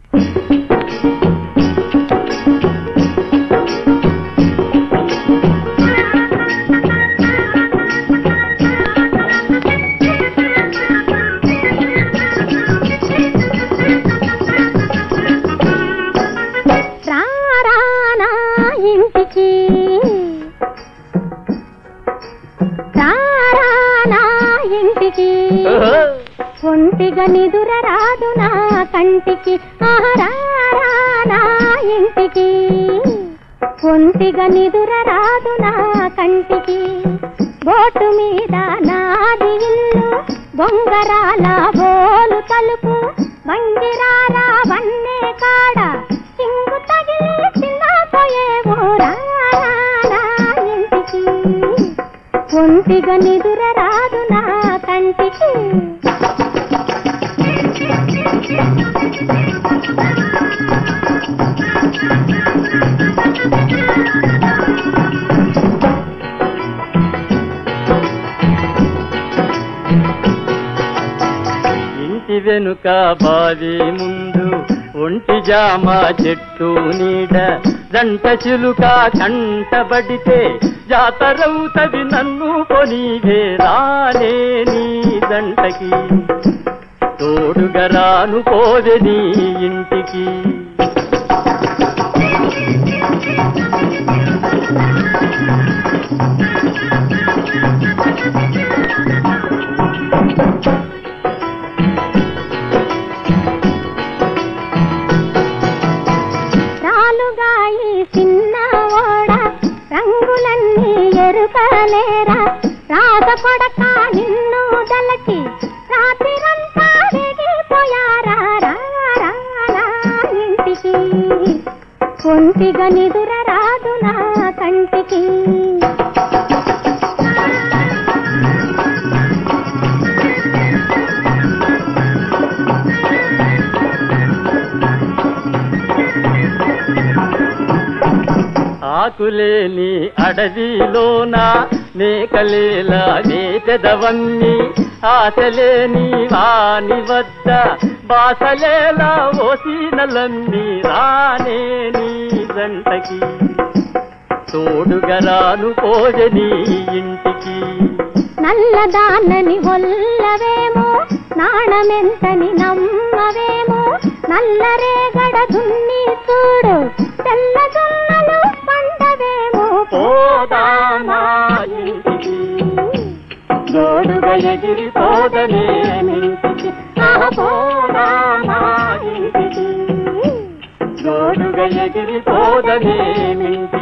రారానా ఇంటికి రారానా ఇంటికి ఒంటిగా నిదుర రాదు నా కంటికి ఆరారానా ఇంటికి ఒంటిగా నిదుర రాదు నా కంటికి బోటు మీద నాది ఇల్లు బొంగరాల బోలు తలుపు మంగిరాల వన్నే కాడ సింగు తగిలి చిన్నపోయేవో రారానా ఇంటికి ఒంటిగా నిదుర రాదు నా కంటికి ఇంటి వెనుక బావి ముందు ఒంటి జామ చెట్టు నీడ జంట చిలుక కంటబడితే జాతరవుతది నన్ను పొనివే రానే నీ దంటకి తోడుగా రాను పోవే నీ ఇంటికి రాలుగా ఈ చిన్న ఓడ రంగులన్నీ ఎరుకలేరా రాత కొడక నిన్ను దలకి రాత్రిరంతా దిగిపోయారా రా, రా, రా ఇంటికి ఒంటిగా నిదుర రాదు నా కంటికి ఆకులేని అడవిలోన మేకలేలా వేటెదవన్ని ఆశలేని వాని వద్ద బాసలేలా ఓసీనలన్నీ రానే నీ జంటకి తోడుగా రాను పోజే నీ ఇంటికి నల్లదాన్నని ఒల్లవేమో నాణమెంతని నమ్మవేమో నల్లరేగడ దున్ని చూడు తెల్ల జొన్నలు పండవేమో పోదామా ఇంటికి జోడుగా ఎగిరిపోదనే మింటికి పోదామా ఇంటికి జోడుగా ఎగిరిపోదనే మింటికి